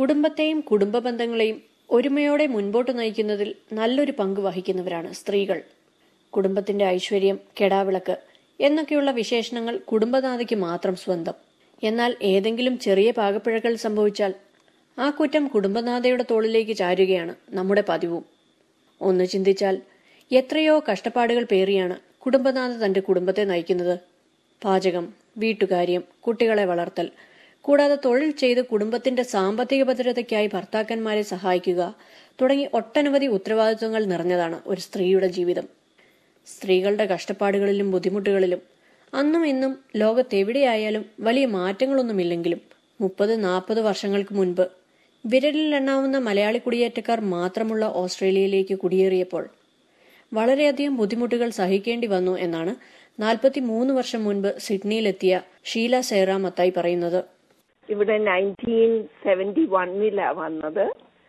കുടുംബത്തെയും കുടുംബ ബന്ധങ്ങളെയും ഒരുമയോടെ മുൻപോട്ട് നയിക്കുന്നതിൽ നല്ലൊരു പങ്ക് വഹിക്കുന്നവരാണ് സ്ത്രീകൾ കുടുംബത്തിന്റെ ഐശ്വര്യം കെടാവിളക്ക് എന്നൊക്കെയുള്ള വിശേഷണങ്ങൾ കുടുംബനാഥയ്ക്ക് മാത്രം സ്വന്തം എന്നാൽ ഏതെങ്കിലും ചെറിയ പാകപ്പിഴകൾ സംഭവിച്ചാൽ ആ കുറ്റം കുടുംബനാഥയുടെ തോളിലേക്ക് ചാരുകയാണ് നമ്മുടെ പതിവും ഒന്ന് ചിന്തിച്ചാൽ എത്രയോ കഷ്ടപ്പാടുകൾ പേറിയാണ് കുടുംബനാഥ തന്റെ കുടുംബത്തെ നയിക്കുന്നത് പാചകം വീട്ടുകാര്യം കുട്ടികളെ വളർത്തൽ കൂടാതെ തൊഴിൽ ചെയ്ത് കുടുംബത്തിന്റെ സാമ്പത്തിക ഭദ്രതയ്ക്കായി ഭർത്താക്കന്മാരെ സഹായിക്കുക തുടങ്ങി ഒട്ടനവധി ഉത്തരവാദിത്വങ്ങൾ നിറഞ്ഞതാണ് ഒരു സ്ത്രീയുടെ ജീവിതം സ്ത്രീകളുടെ കഷ്ടപ്പാടുകളിലും ബുദ്ധിമുട്ടുകളിലും അന്നും ഇന്നും ലോകത്തെവിടെയായാലും വലിയ മാറ്റങ്ങളൊന്നുമില്ലെങ്കിലും മുപ്പത് നാൽപ്പത് വർഷങ്ങൾക്ക് മുൻപ് വിരലിൽ എണ്ണാവുന്ന മലയാളി കുടിയേറ്റക്കാർ മാത്രമുള്ള ഓസ്ട്രേലിയയിലേക്ക് കുടിയേറിയപ്പോൾ വളരെയധികം ബുദ്ധിമുട്ടുകൾ സഹിക്കേണ്ടി വന്നു എന്നാണ് നാൽപ്പത്തി മൂന്ന് വർഷം മുൻപ് സിഡ്നിയിലെത്തിയ ഷീല സേറ മത്തായി പറയുന്നത് ഇവിടെ നയൻറ്റീൻ സെവന്റി വണ്ണിലാ വന്നത്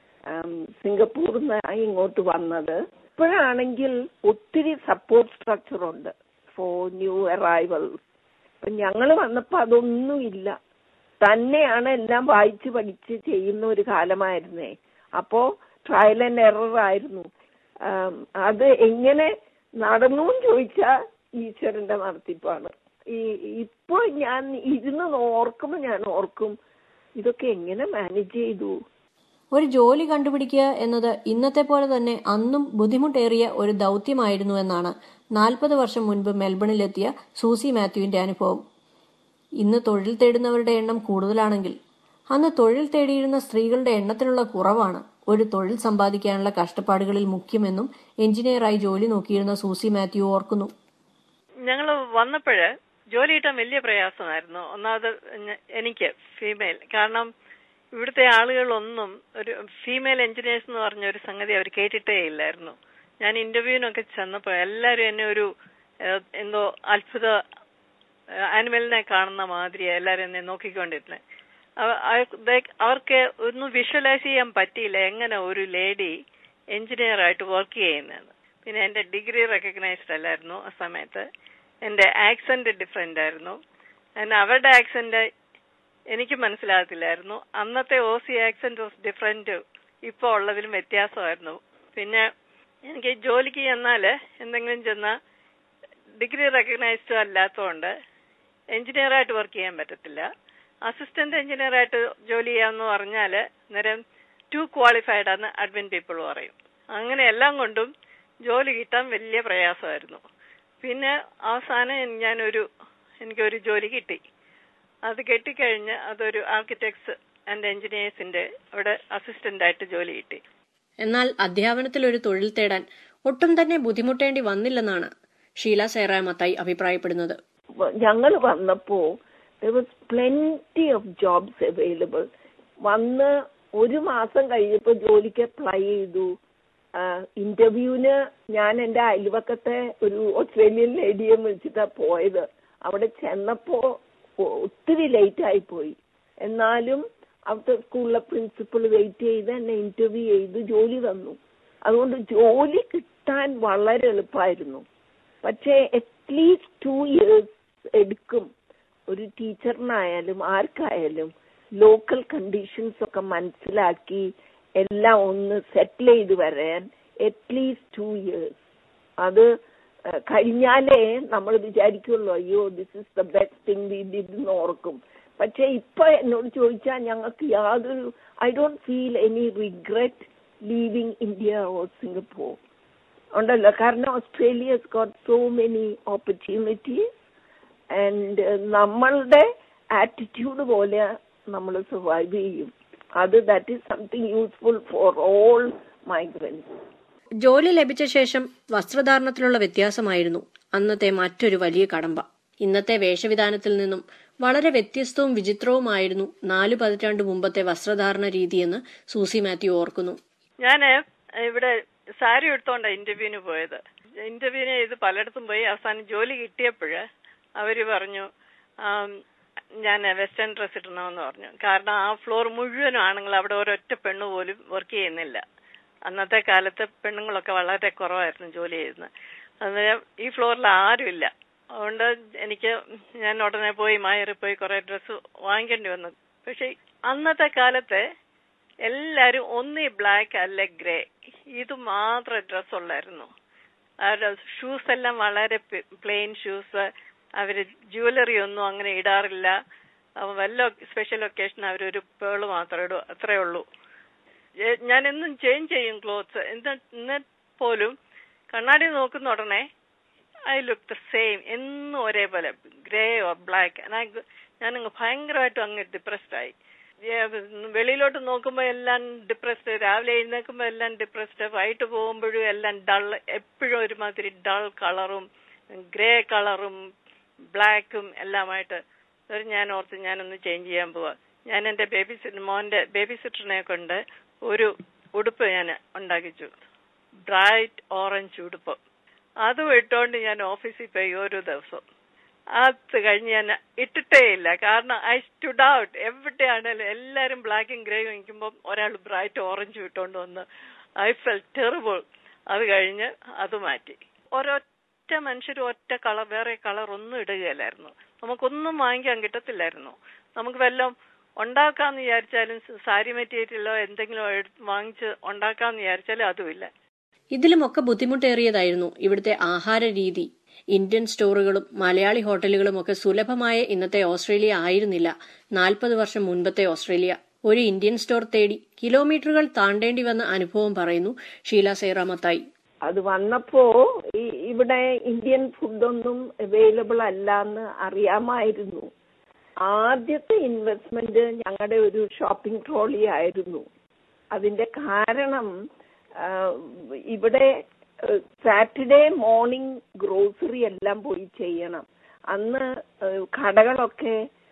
സിംഗപ്പൂരിൽ നിന്ന് ഇങ്ങോട്ട് വന്നത് ഇപ്പോഴാണെങ്കിൽ ഒത്തിരി സപ്പോർട്ട് സ്ട്രക്ചർ ഉണ്ട് ഫോർ ന്യൂ അറൈവൽ അപ്പൊ ഞങ്ങൾ വന്നപ്പോ അതൊന്നുമില്ല തന്നെയാണ് എല്ലാം വായിച്ച് പഠിച്ച് ചെയ്യുന്ന ഒരു കാലമായിരുന്നേ അപ്പോ ട്രയൽ ആൻഡ് എറർ ആയിരുന്നു അത് എങ്ങനെ നടന്നു ചോദിച്ചാ ഈശ്വരന്റെ നടത്തിപ്പാണ് ഈ ഇപ്പൊ ഞാൻ ഇരുന്ന് ഓർക്കുമ്പോ ഞാൻ ഓർക്കും ഇതൊക്കെ എങ്ങനെ മാനേജ് ചെയ്തു ഒരു ജോലി കണ്ടുപിടിക്കുക എന്നത് ഇന്നത്തെ പോലെ തന്നെ അന്നും ബുദ്ധിമുട്ടേറിയ ഒരു ദൗത്യമായിരുന്നു എന്നാണ് നാൽപ്പത് വർഷം മുൻപ് മെൽബണിലെത്തിയ സൂസി മാത്യുവിന്റെ അനുഭവം ഇന്ന് തൊഴിൽ തേടുന്നവരുടെ എണ്ണം കൂടുതലാണെങ്കിൽ അന്ന് തൊഴിൽ തേടിയിരുന്ന സ്ത്രീകളുടെ എണ്ണത്തിനുള്ള കുറവാണ് ഒരു തൊഴിൽ സമ്പാദിക്കാനുള്ള കഷ്ടപ്പാടുകളിൽ മുഖ്യമെന്നും എഞ്ചിനീയറായി ജോലി നോക്കിയിരുന്ന സൂസി മാത്യു ഓർക്കുന്നു ഞങ്ങൾ വന്നപ്പോഴ് ജോലി കിട്ടാൻ വലിയ പ്രയാസമായിരുന്നു ഒന്നാമത് എനിക്ക് ഫീമെയിൽ കാരണം ഇവിടുത്തെ ആളുകളൊന്നും ഒരു ഫീമെയിൽ എഞ്ചിനീയേഴ്സ് എന്ന് പറഞ്ഞ ഒരു സംഗതി അവർ കേട്ടിട്ടേ ഇല്ലായിരുന്നു ഞാൻ ഇന്റർവ്യൂവിനൊക്കെ ചെന്നപ്പോൾ എല്ലാവരും എന്നെ ഒരു എന്തോ അത്ഭുത ആനിമലിനെ കാണുന്ന മാതിരി എല്ലാവരും എന്നെ നോക്കിക്കൊണ്ടിരുന്നത് അവർക്ക് ഒന്നും വിഷ്വലൈസ് ചെയ്യാൻ പറ്റിയില്ല എങ്ങനെ ഒരു ലേഡി എഞ്ചിനീയർ ആയിട്ട് വർക്ക് ചെയ്യുന്നതെന്ന് പിന്നെ എന്റെ ഡിഗ്രി റെക്കഗ്നൈസ്ഡ് അല്ലായിരുന്നു ആ സമയത്ത് എന്റെ ആക്സെന്റ് ഡിഫറെന്റ് ആയിരുന്നു അവരുടെ ആക്സെന്റ് എനിക്ക് മനസ്സിലാകത്തില്ലായിരുന്നു അന്നത്തെ Aussie accent of different ഇപ്പൊ ഉള്ളതിലും വ്യത്യാസമായിരുന്നു പിന്നെ എനിക്ക് ജോലിക്ക് ചെന്നാല് എന്തെങ്കിലും ചെന്ന ഡിഗ്രി റെക്കഗ്നൈസ്ഡ് അല്ലാത്തതുകൊണ്ട് എഞ്ചിനീയറായിട്ട് വർക്ക് ചെയ്യാൻ പറ്റത്തില്ല അസിസ്റ്റന്റ് എഞ്ചിനീയർ ആയിട്ട് ജോലി ചെയ്യാന്ന് പറഞ്ഞാല് നേരം ടു ക്വാളിഫൈഡ് ആണെന്ന് അഡ്മിൻ പീപ്പിൾ പറയും അങ്ങനെ എല്ലാം കൊണ്ടും ജോലി കിട്ടാൻ വലിയ പ്രയാസമായിരുന്നു പിന്നെ അവസാനം ഞാനൊരു എനിക്കൊരു ജോലി കിട്ടി അത് കെട്ടിക്കഴിഞ്ഞ് അതൊരു ആർക്കിടെക്ട്സ് ആൻഡ് എഞ്ചിനീയേഴ്സിന്റെ അവിടെ അസിസ്റ്റന്റ് ആയിട്ട് ജോലി കിട്ടി എന്നാൽ അധ്യാപനത്തിൽ ഒരു തൊഴിൽ തേടാൻ ഒട്ടും തന്നെ ബുദ്ധിമുട്ടേണ്ടി വന്നില്ലെന്നാണ് ഷീല സേറ മത്തായി അഭിപ്രായപ്പെടുന്നത് ഞങ്ങൾ വന്നപ്പോ was plenty of jobs available വന്ന് ഒരു മാസം കഴിഞ്ഞപ്പോ ജോലിക്ക് അപ്ലൈ ചെയ്തു ഇന്റർവ്യൂവിന് ഞാൻ എന്റെ അയൽവക്കത്തെ ഒരു ഓസ്ട്രേലിയൻ ലേഡിയെ വിളിച്ചിട്ടാ പോയത് അവിടെ ചെന്നപ്പോ ഒത്തിരി ലേറ്റ് ആയി പോയി എന്നാലും അവിടുത്തെ സ്കൂളിലെ പ്രിൻസിപ്പൾ വെയിറ്റ് ചെയ്ത് എന്നെ ഇന്റർവ്യൂ ചെയ്ത് ജോലി തന്നു അതുകൊണ്ട് ജോലി കിട്ടാൻ വളരെ എളുപ്പമായിരുന്നു പക്ഷേ അറ്റ്ലീസ്റ്റ് ടു ഇയേഴ്സ് എടുക്കും ഒരു ടീച്ചറിനായാലും ആർക്കായാലും ലോക്കൽ കണ്ടീഷൻസ് ഒക്കെ മനസ്സിലാക്കി എല്ലാം ഒന്ന് സെറ്റിൽ ചെയ്ത് വരാൻ അറ്റ്ലീസ്റ്റ് ടു ഇയേഴ്സ് അത് കഴിഞ്ഞാലേ നമ്മൾ വിചാരിക്കുള്ളൂ അയ്യോ this is the best thing we did എന്ന് ഓർക്കും പക്ഷെ ഇപ്പൊ എന്നോട് ചോദിച്ചാൽ ഞങ്ങൾക്ക് യാതൊരു I don't feel any regret leaving India or Singapore ഉണ്ടല്ലോ കാരണം Australia got so many opportunities and നമ്മളുടെ ആറ്റിറ്റ്യൂഡ് പോലെ നമ്മൾ സർവൈവ് ചെയ്യും അത് that is something useful for all migrants ജോലി ലഭിച്ച ശേഷം വസ്ത്രധാരണത്തിലുള്ള വ്യത്യാസമായിരുന്നു അന്നത്തെ മറ്റൊരു വലിയ കടമ്പ ഇന്നത്തെ വേഷവിധാനത്തിൽ നിന്നും വളരെ വ്യത്യസ്തവും വിചിത്രവുമായിരുന്നു നാലു പതിറ്റാണ്ട് മുമ്പത്തെ വസ്ത്രധാരണ രീതിയെന്ന് സൂസി മാത്യു ഓർക്കുന്നു ഞാന് ഇവിടെ സാരി എടുത്തോണ്ടാ ഇന്റർവ്യൂവിന് പോയത് ഇന്റർവ്യൂവിന് ചെയ്ത് പലയിടത്തും പോയി അവസാനം ജോലി കിട്ടിയപ്പോഴ് അവര് പറഞ്ഞു ഞാൻ വെസ്റ്റേൺ ഡ്രസ് ഇടണമെന്ന് പറഞ്ഞു കാരണം ആ ഫ്ലോർ മുഴുവനും ആണുങ്ങൾ അവിടെ ഒരൊറ്റ പെണ്ണ് പോലും വർക്ക് ചെയ്യുന്നില്ല അന്നത്തെ കാലത്ത് പെണ്ണുങ്ങളൊക്കെ വളരെ കുറവായിരുന്നു ജോലി ചെയ്യുന്നത് അന്നേരം ഈ ഫ്ലോറിൽ ആരുമില്ല അതുകൊണ്ട് എനിക്ക് ഞാൻ ഉടനെ പോയി മായറി പോയി കുറെ ഡ്രസ്സ് വാങ്ങിക്കേണ്ടി വന്നു പക്ഷെ അന്നത്തെ കാലത്ത് എല്ലാരും ഒന്നീ ബ്ലാക്ക് അല്ലെ ഗ്രേ ഇത് മാത്രം ഡ്രസ് ഉള്ളായിരുന്നു അവരുടെ ഷൂസ് എല്ലാം വളരെ പ്ലെയിൻ ഷൂസ് അവര് ജുവലറി ഒന്നും അങ്ങനെ ഇടാറില്ല അപ്പൊ വല്ല സ്പെഷ്യൽ ഒക്കേഷൻ അവരൊരു പേള് മാത്രം ഇടും അത്രേ ഉള്ളൂ ഏ- ഞാൻ എന്നും ചേഞ്ച് ചെയ്യും ക്ലോത്ത്സ് എന്നിട്ട് പോലും കണ്ണാടി നോക്കുന്ന ഉടനെ ഐ ലുക്ക് ദ സെയിം എന്നും ഒരേപോലെ ഗ്രേ ഓർ ബ്ലാക്ക് ഞാനങ്ങ് ഭയങ്കരമായിട്ടും അങ്ങ് ഡിപ്രസ്ഡ് ആയി ഏ, വെളിയിലോട്ട് നോക്കുമ്പോ എല്ലാം ഡിപ്രസ്ഡ് രാവിലെ എഴുന്നേക്കുമ്പോ എല്ലാം ഡിപ്രസ്ഡ് വൈകിട്ട് പോകുമ്പോഴും എല്ലാം ഡൾ എപ്പോഴും ഒരുമാതിരി ഡൾ കളറും ഗ്രേ കളറും ബ്ലാക്കും എല്ലാമായിട്ട് ഒരു ഞാൻ ഓർത്ത് ഞാനൊന്ന് ചേഞ്ച് ചെയ്യാൻ പോവാ ഞാൻ എന്റെ ബേബി മോന്റെ ബേബി സിറ്ററിനെ കൊണ്ട് ഒരു ഉടുപ്പ് ഞാൻ ഉണ്ടാക്കിച്ചു ബ്രൈറ്റ് ഓറഞ്ച് ഉടുപ്പ് അതും ഇട്ടുകൊണ്ട് ഞാൻ ഓഫീസിൽ പോയി ഓരോ ദിവസം അത് കഴിഞ്ഞ് ഞാൻ ഇട്ടിട്ടേ ഇല്ല കാരണം ഐ സ്റ്റുഡ് ഔട്ട് എവിടെയാണേലും എല്ലാരും ബ്ലാക്കും ഗ്രേയും നിൽക്കുമ്പോൾ ഒരാൾ ബ്രൈറ്റ് ഓറഞ്ചും ഇട്ടുകൊണ്ട് വന്ന് ഐ ഫെൽ ടെറിബിൾ അത് കഴിഞ്ഞ് അത് മാറ്റി ഒരൊറ്റ മനുഷ്യർ ഒറ്റ കളർ വേറെ കളർ ഒന്നും ഇടുകയില്ലായിരുന്നു നമുക്കൊന്നും വാങ്ങിക്കാൻ കിട്ടത്തില്ലായിരുന്നു നമുക്ക് വല്ലതും ഉണ്ടാക്കാന്ന് വിചാരിച്ചാലും സാരി മെറ്റീരിയലോ എന്തെങ്കിലും എടുത്ത് വാങ്ങിച്ച് ഉണ്ടാക്കാന്ന് വിചാരിച്ചാലും അതുമില്ല ഇതിലുമൊക്കെ ബുദ്ധിമുട്ടേറിയതായിരുന്നു ഇവിടുത്തെ ആഹാര രീതി ഇന്ത്യൻ സ്റ്റോറുകളും മലയാളി ഹോട്ടലുകളും ഒക്കെ സുലഭമായ ഇന്നത്തെ ഓസ്ട്രേലിയ ആയിരുന്നില്ല നാൽപ്പത് വർഷം മുൻപത്തെ ഓസ്ട്രേലിയ ഒരു ഇന്ത്യൻ സ്റ്റോർ തേടി കിലോമീറ്ററുകൾ താണ്ടേണ്ടി വന്ന അനുഭവം പറയുന്നു ഷീല സേറാമത്തായി അത് വന്നപ്പോ ഈ- ഇവിടെ ഇന്ത്യൻ ഫുഡൊന്നും അവൈലബിൾ അല്ല എന്ന് അറിയാമായിരുന്നു ആദ്യത്തെ ഇൻവെസ്റ്റ്മെന്റ് ഞങ്ങളുടെ ഒരു ഷോപ്പിംഗ് ട്രോളി ആയിരുന്നു അതിന്റെ കാരണം ആ, ഇവിടെ സാറ്റർഡേ മോർണിംഗ് ഗ്രോസറി എല്ലാം പോയി ചെയ്യണം അന്ന് ആ, കടകളൊക്കെ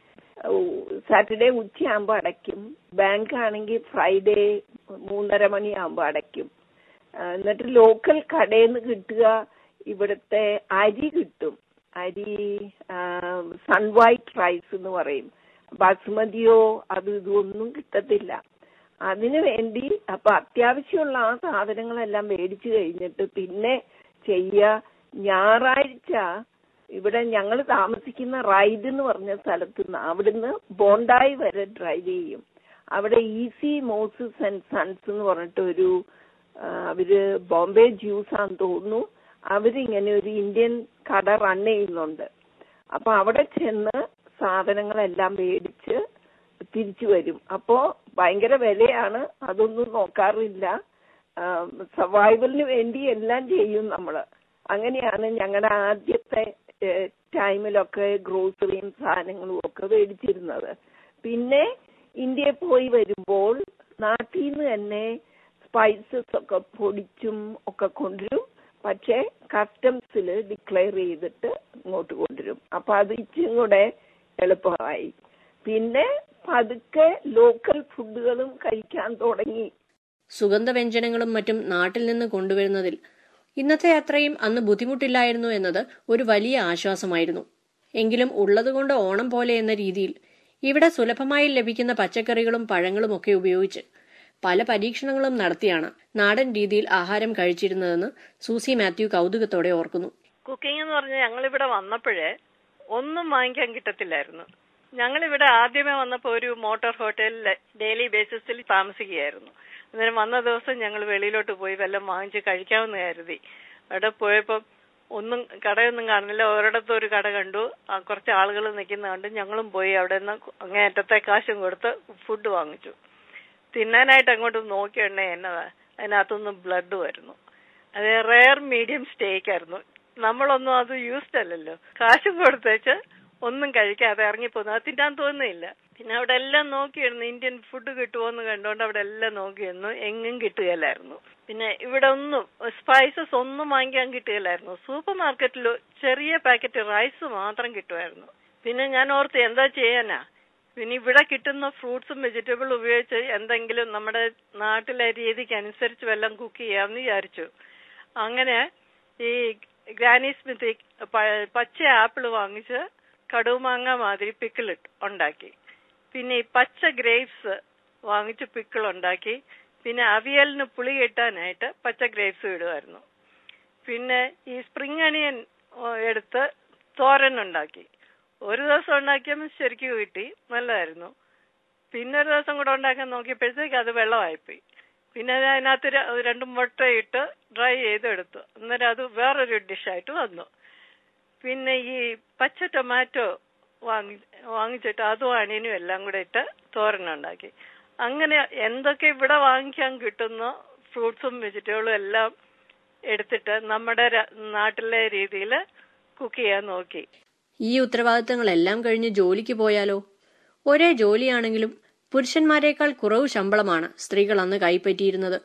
സാറ്റർഡേ ഉച്ചയാകുമ്പോ അടയ്ക്കും ബാങ്ക് ആണെങ്കിൽ ഫ്രൈഡേ മൂന്നര മണിയാകുമ്പോ അടയ്ക്കും ആ, എന്നിട്ട് ലോക്കൽ കടയിൽ നിന്ന് കിട്ടുക ഇവിടുത്തെ അരി കിട്ടും അരി സൺ വൈറ്റ് റൈസ് എന്ന് പറയും ബസ്മതിയോ അത് ഇതൊന്നും കിട്ടത്തില്ല അതിനു വേണ്ടി അപ്പൊ അത്യാവശ്യമുള്ള ആ സാധനങ്ങളെല്ലാം മേടിച്ചു കഴിഞ്ഞിട്ട് പിന്നെ ചെയ്യുക ഞായറാഴ്ച ഇവിടെ ഞങ്ങൾ താമസിക്കുന്ന റൈഡ് എന്ന് പറഞ്ഞ സ്ഥലത്ത് നിന്ന് അവിടുന്ന് ബോണ്ടായി വരെ ഡ്രൈവ് ചെയ്യും അവിടെ ഈസി മോസസ് ആൻഡ് സൺസ് എന്ന് പറഞ്ഞിട്ട് ഒരു ആ, അവര് ബോംബെ ജ്യൂസ് ആണെന്ന് തോന്നുന്നു അവരിങ്ങനെ ഒരു ഇന്ത്യൻ കട റൺ ചെയ്യുന്നുണ്ട് അപ്പൊ അവിടെ ചെന്ന് സാധനങ്ങളെല്ലാം മേടിച്ച് തിരിച്ചു വരും അപ്പോ ഭയങ്കര വിലയാണ് അതൊന്നും നോക്കാറില്ല സർവൈവലിന് വേണ്ടി എല്ലാം ചെയ്യും നമ്മള് അങ്ങനെയാണ് ഞങ്ങളുടെ ആദ്യത്തെ ടൈമിലൊക്കെ ഗ്രോസറിയും സാധനങ്ങളും ഒക്കെ മേടിച്ചിരുന്നത് പിന്നെ ഇന്ത്യയിൽ പോയി വരുമ്പോൾ നാട്ടിൽ നിന്ന് തന്നെ സ്പൈസസ് ഒക്കെ പൊടിച്ചും ഒക്കെ കൊണ്ടുവരും പക്ഷെ കസ്റ്റംസിൽ ഡിക്ലെയർ ചെയ്തിട്ട് ഇങ്ങോട്ട് കൊണ്ടുവരും അപ്പൊ അത് ഇച്ചിരി കൂടെ എളുപ്പമായി പിന്നെ പതുക്കെ ലോക്കൽ ഫുഡുകളും കഴിക്കാൻ തുടങ്ങി സുഗന്ധവ്യഞ്ജനങ്ങളും മറ്റും നാട്ടിൽ നിന്ന് കൊണ്ടുവരുന്നതിൽ ഇന്നത്തെ അത്രയും അന്ന് ബുദ്ധിമുട്ടില്ലായിരുന്നു എന്നത് ഒരു വലിയ ആശ്വാസമായിരുന്നു എങ്കിലും ഉള്ളതുകൊണ്ട് ഓണം പോലെ എന്ന രീതിയിൽ ഇവിടെ സുലഭമായി ലഭിക്കുന്ന പച്ചക്കറികളും പഴങ്ങളും ഒക്കെ ഉപയോഗിച്ച് പല പരീക്ഷണങ്ങളും നടത്തിയാണ് നാടൻ രീതിയിൽ ആഹാരം കഴിച്ചിരുന്നതെന്ന് സൂസി മാത്യു കൗതുകത്തോടെ ഓർക്കുന്നു കുക്കിംഗ് എന്ന് പറഞ്ഞാൽ ഞങ്ങൾ ഇവിടെ വന്നപ്പോഴേ ഒന്നും വാങ്ങിക്കാൻ കിട്ടത്തില്ലായിരുന്നു ഞങ്ങൾ ഇവിടെ ആദ്യമേ വന്നപ്പോ ഒരു മോട്ടോർ ഹോട്ടലിൽ ഡെയിലി ബേസിസിൽ താമസിക്കുകയായിരുന്നു അന്നേരം വന്ന ദിവസം ഞങ്ങൾ വെളിയിലോട്ട് പോയി വല്ലതും വാങ്ങിച്ച് കഴിക്കാമെന്ന് കരുതി അവിടെ പോയപ്പം ഒന്നും കടയൊന്നും കാണുന്നില്ല ഒരിടത്തും ഒരു കട കണ്ടു ആ കുറച്ച് ആളുകൾ നിൽക്കുന്ന കണ്ട് ഞങ്ങളും പോയി അവിടെ നിന്ന് അങ്ങേയറ്റത്തെ കാശും കൊടുത്ത് ഫുഡ് വാങ്ങിച്ചു തിന്നാനായിട്ട് അങ്ങോട്ട് നോക്കിയുണ്ടേ എന്നതാ അതിനകത്തുനിന്ന് ബ്ലഡ് വരുന്നു അത് റെയർ മീഡിയം സ്റ്റേക്ക് ആയിരുന്നു നമ്മളൊന്നും അത് യൂസ്ഡ് അല്ലല്ലോ കാശും കൊടുത്തേച്ച് ഒന്നും കഴിക്കാതെ ഇറങ്ങിപ്പോന്നു അത് തിന്നാൻ തോന്നുന്നില്ല പിന്നെ അവിടെ എല്ലാം നോക്കിയിരുന്നു ഇന്ത്യൻ ഫുഡ് കിട്ടുമോന്ന് കണ്ടുകൊണ്ട് അവിടെ എല്ലാം നോക്കിയിരുന്നു എങ്ങും കിട്ടുകയില്ലായിരുന്നു പിന്നെ ഇവിടെ ഒന്നും സ്പൈസസ് ഒന്നും വാങ്ങിക്കാൻ കിട്ടുകയില്ലായിരുന്നു സൂപ്പർ മാർക്കറ്റിൽ ചെറിയ പാക്കറ്റ് റൈസ് മാത്രം കിട്ടുമായിരുന്നു പിന്നെ ഞാൻ ഓർത്ത് എന്താ ചെയ്യാനാ പിന്നെ ഇവിടെ കിട്ടുന്ന ഫ്രൂട്ട്സും വെജിറ്റബിൾ ഉപയോഗിച്ച് എന്തെങ്കിലും നമ്മുടെ നാട്ടിലെ രീതിക്ക് അനുസരിച്ച് വല്ലതും കുക്ക് ചെയ്യാമെന്ന് വിചാരിച്ചു അങ്ങനെ ഈ ഗ്രാനി സ്മിത്തി പ- പച്ച ആപ്പിൾ വാങ്ങിച്ച് കടുമാങ്ങ മാതിരി പിക്കിൾ ഉണ്ടാക്കി പിന്നെ ഈ പച്ച ഗ്രേപ്സ് വാങ്ങിച്ച് പിക്കിൾ ഉണ്ടാക്കി പിന്നെ അവിയലിന് പുളി കെട്ടാനായിട്ട് പച്ച ഗ്രേപ്സ് ഇടുമായിരുന്നു പിന്നെ ഈ സ്പ്രിംഗ് അണിയൻ ഓ, എടുത്ത് തോരൻ ഉണ്ടാക്കി ഒരു ദിവസം ഉണ്ടാക്കിയപ്പോൾ ശരിക്കും കിട്ടി നല്ലതായിരുന്നു പിന്നെ ഒരു ദിവസം കൂടെ ഉണ്ടാക്കാൻ നോക്കിയപ്പോഴത്തേക്ക് അത് വെള്ളമായിപ്പോയി പിന്നെ അത് അതിനകത്ത് ര- രണ്ട് മുട്ടയിട്ട് ഡ്രൈ ചെയ്തെടുത്തു അന്നേരം അത് വേറൊരു ഡിഷായിട്ട് വന്നു പിന്നെ ഈ പച്ച ടൊമാറ്റോ വാങ്ങി വാങ്ങിച്ചിട്ട് അതും അണിയനും എല്ലാം കൂടെ ഇട്ട് തോരനുണ്ടാക്കി അങ്ങനെ എന്തൊക്കെ ഇവിടെ വാങ്ങിക്കാൻ കിട്ടുന്നോ ഫ്രൂട്ട്സും വെജിറ്റബിളും എല്ലാം എടുത്തിട്ട് നമ്മുടെ ര- നാട്ടിലെ രീതിയിൽ കുക്ക് ചെയ്യാൻ നോക്കി ഈ ഉത്തരവാദിത്തങ്ങളെല്ലാം കഴിഞ്ഞ് ജോലിക്ക് പോയാലോ ഒരേ ജോലിയാണെങ്കിലും പുരുഷന്മാരെക്കാൾ കുറവ് ശമ്പളമാണ് സ്ത്രീകൾ അന്ന് കൈപ്പറ്റിയിരുന്നത്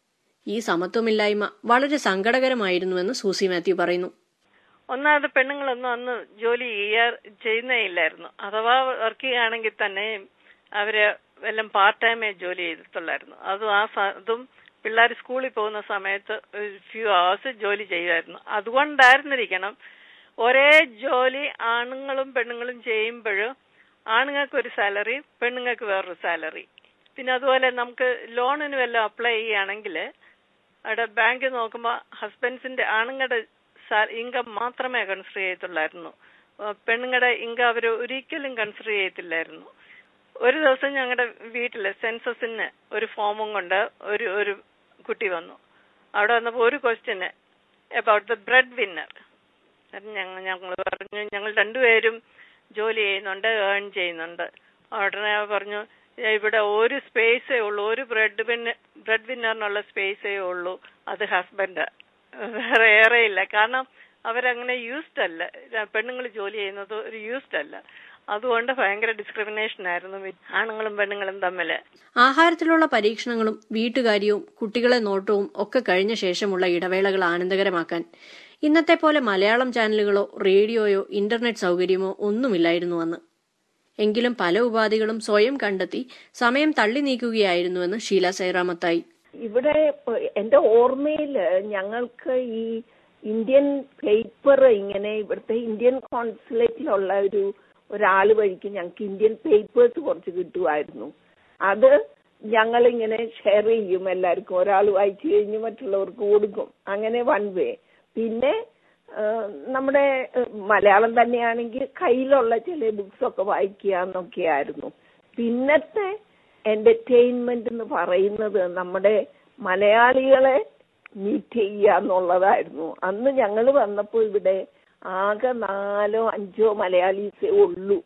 ഈ സമത്വമില്ലായ്മ വളരെ സങ്കടകരമായിരുന്നുവെന്ന് സൂസി മാത്യു പറയുന്നു ഒന്നാമത് പെണ്ണുങ്ങളൊന്നും അന്ന് ജോലി ചെയ്യാ ചെയ്യുന്നേ ഇല്ലായിരുന്നു അഥവാ വർക്ക് ചെയ്യുകയാണെങ്കിൽ തന്നെ അവര് വല്ലതും പാർട്ട് ടൈമേ ജോലി ചെയ്തിട്ടുള്ളായിരുന്നു അതും ആ സ- അതും പിള്ളേർ സ്കൂളിൽ പോകുന്ന സമയത്ത് ഫ്യൂ അവേഴ്സ് ജോലി ചെയ്യുമായിരുന്നു അതുകൊണ്ടായിരുന്നിരിക്കണം ഒരേ ജോലി ആണുങ്ങളും പെണ്ണുങ്ങളും ചെയ്യുമ്പോഴും ആണുങ്ങൾക്ക് ഒരു സാലറി പെണ്ണുങ്ങൾക്ക് വേറൊരു സാലറി പിന്നെ അതുപോലെ നമുക്ക് ലോണിന് വല്ലതും അപ്ലൈ ചെയ്യുകയാണെങ്കിൽ അവിടെ ബാങ്ക് നോക്കുമ്പോൾ ഹസ്ബൻഡ്സിന്റെ ആണുങ്ങളുടെ ഇൻകം മാത്രമേ കൺസിഡർ ചെയ്യത്തുള്ളായിരുന്നു ഏഹ് പെണ്ണുങ്ങളുടെ ഇൻകം അവർ ഒരിക്കലും കൺസിഡർ ചെയ്യത്തില്ലായിരുന്നു ഒരു ദിവസം ഞങ്ങളുടെ വീട്ടില് സെൻസസിന് ഒരു ഫോമും കൊണ്ട് ഒരു ഒരു കുട്ടി വന്നു അവിടെ വന്നപ്പോൾ ഒരു question about the bread winner ഞങ്ങൾ ഞങ്ങൾ പറഞ്ഞു ഞങ്ങൾ രണ്ടുപേരും ജോലി ചെയ്യുന്നുണ്ട് ഏൺ ചെയ്യുന്നുണ്ട് ഉടനെ പറഞ്ഞു "ഏ, ഇവിടെ ഒരു സ്പേസേ ഉള്ളൂ ഒരു ബ്രെഡ് വിന്ന ബ്രെഡ് വിന്നറിനുള്ള സ്പേസേ ഉള്ളൂ അത് ഹസ്ബൻഡ് വേറെ ഏറെ ഇല്ല കാരണം അവരങ്ങനെ യൂസ്ഡ് അല്ല പെണ്ണുങ്ങൾ ജോലി ചെയ്യുന്നത് ഒരു യൂസ്ഡ് അല്ല അതുകൊണ്ട് ഭയങ്കര ഡിസ്ക്രിമിനേഷൻ ആയിരുന്നു വി- ആണുങ്ങളും പെണ്ണുങ്ങളും തമ്മില് ആഹാരത്തിലുള്ള പരീക്ഷണങ്ങളും വീട്ടുകാര്യവും കുട്ടികളെ നോട്ടവും ഒക്കെ കഴിഞ്ഞ ശേഷമുള്ള ഇടവേളകൾ ആനന്ദകരമാക്കാൻ ഇന്നത്തെ പോലെ മലയാളം ചാനലുകളോ റേഡിയോയോ ഇന്റർനെറ്റ് സൗകര്യമോ ഒന്നുമില്ലായിരുന്നു അന്ന് എങ്കിലും പല ഉപാധികളും സ്വയം കണ്ടെത്തി സമയം തള്ളി നീക്കുകയായിരുന്നുവെന്ന് ഷീല സൈറാമത്തായി ഇവിടെ ഇപ്പൊ എന്റെ ഓർമ്മയില് ഞങ്ങൾക്ക് ഈ ഇന്ത്യൻ പേപ്പർ ഇങ്ങനെ ഇവിടുത്തെ ഇന്ത്യൻ കോൺസുലേറ്റിലുള്ള ഒരു ഒരാൾ വഴിക്ക് ഞങ്ങൾക്ക് ഇന്ത്യൻ പേപ്പേഴ്സ് കുറച്ച് കിട്ടുമായിരുന്നു അത് ഞങ്ങൾ ഇങ്ങനെ ഷെയർ ചെയ്യും എല്ലാവർക്കും ഒരാൾ വായിച്ചു കഴിഞ്ഞ് മറ്റുള്ളവർക്ക് കൊടുക്കും അങ്ങനെ വൺ വേ പിന്നെ ആ, നമ്മുടെ ആ, മലയാളം തന്നെയാണെങ്കിൽ കയ്യിലുള്ള ചില ബുക്സ് ഒക്കെ വായിക്കുക എന്നൊക്കെയായിരുന്നു പിന്നത്തെ എന്റർടൈൻമെന്റ് എന്ന് പറയുന്നത് നമ്മുടെ മലയാളികളെ മീറ്റ് ചെയ്യുക എന്നുള്ളതായിരുന്നു അന്ന് ഞങ്ങൾ വന്നപ്പോൾ ഇവിടെ ആകെ നാലോ അഞ്ചോ മലയാളീസേ ഉള്ളൂ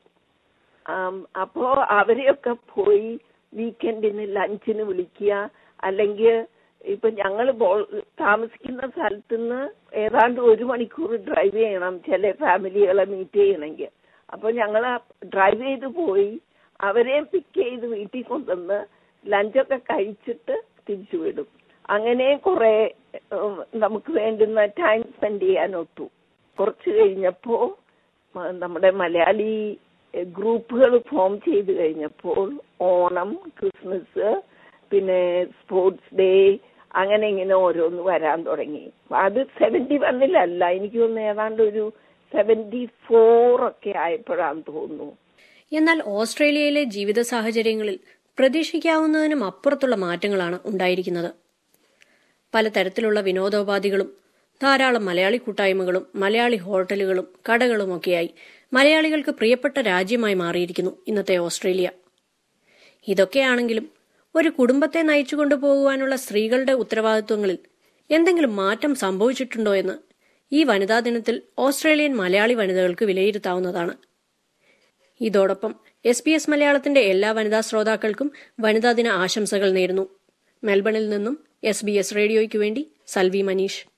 ആം, അപ്പോ അവരെയൊക്കെ പോയി വീക്കെൻഡിന് ലഞ്ചിന് വിളിക്കുക അല്ലെങ്കിൽ ഇപ്പൊ ഞങ്ങൾ താമസിക്കുന്ന സ്ഥലത്ത് നിന്ന് ഏതാണ്ട് ഒരു മണിക്കൂർ ഡ്രൈവ് ചെയ്യണം ചില ഫാമിലികളെ മീറ്റ് ചെയ്യണമെങ്കിൽ അപ്പൊ ഞങ്ങൾ ഡ്രൈവ് ചെയ്ത് പോയി അവരെയും പിക്ക് ചെയ്ത് വീട്ടിൽ കൊണ്ടുവന്ന് ലഞ്ചൊക്കെ കഴിച്ചിട്ട് തിരിച്ചു വിടും അങ്ങനെ കുറെ ഉം, നമുക്ക് വേണ്ടുന്ന ടൈം സ്പെൻഡ് ചെയ്യാൻ ഒത്തു കുറച്ച് കഴിഞ്ഞപ്പോ മ- നമ്മുടെ മലയാളി ഗ്രൂപ്പുകൾ ഫോം ചെയ്ത് കഴിഞ്ഞപ്പോൾ ഓണം ക്രിസ്മസ് പിന്നെ സ്പോർട്സ് ഡേ അങ്ങനെ ഇങ്ങനെ ഓരോന്ന് വരാൻ തുടങ്ങി അത് സെവന്റി വണ്ണിലല്ല എനിക്ക് തോന്നുന്നു ഏതാണ്ട് ഒരു സെവന്റി ഫോർ ഒക്കെ ആയപ്പോഴാന്ന് തോന്നുന്നു എന്നാൽ ഓസ്ട്രേലിയയിലെ ജീവിത സാഹചര്യങ്ങളിൽ പ്രതീക്ഷിക്കാവുന്നതിനും അപ്പുറത്തുള്ള മാറ്റങ്ങളാണ് ഉണ്ടായിരിക്കുന്നത് പലതരത്തിലുള്ള വിനോദോപാധികളും ധാരാളം മലയാളി കൂട്ടായ്മകളും മലയാളി ഹോട്ടലുകളും കടകളുമൊക്കെയായി മലയാളികൾക്ക് പ്രിയപ്പെട്ട രാജ്യമായി മാറിയിരിക്കുന്നു ഇന്നത്തെ ഓസ്ട്രേലിയ ഇതൊക്കെയാണെങ്കിലും ഒരു കുടുംബത്തെ നയിച്ചുകൊണ്ടു പോകുവാനുള്ള സ്ത്രീകളുടെ ഉത്തരവാദിത്വങ്ങളിൽ എന്തെങ്കിലും മാറ്റം സംഭവിച്ചിട്ടുണ്ടോ എന്ന് ഈ വനിതാ ദിനത്തിൽ ഓസ്ട്രേലിയൻ മലയാളി വനിതകൾക്ക് വിലയിരുത്താവുന്നതാണ് ഇതോടൊപ്പം എസ് ബി എസ് മലയാളത്തിന്റെ എല്ലാ വനിതാ ശ്രോതാക്കൾക്കും വനിതാ ദിന ആശംസകൾ നേരുന്നു മെൽബണിൽ നിന്നും എസ് ബി എസ് റേഡിയോയ്ക്ക് വേണ്ടി സൽവി മനീഷ്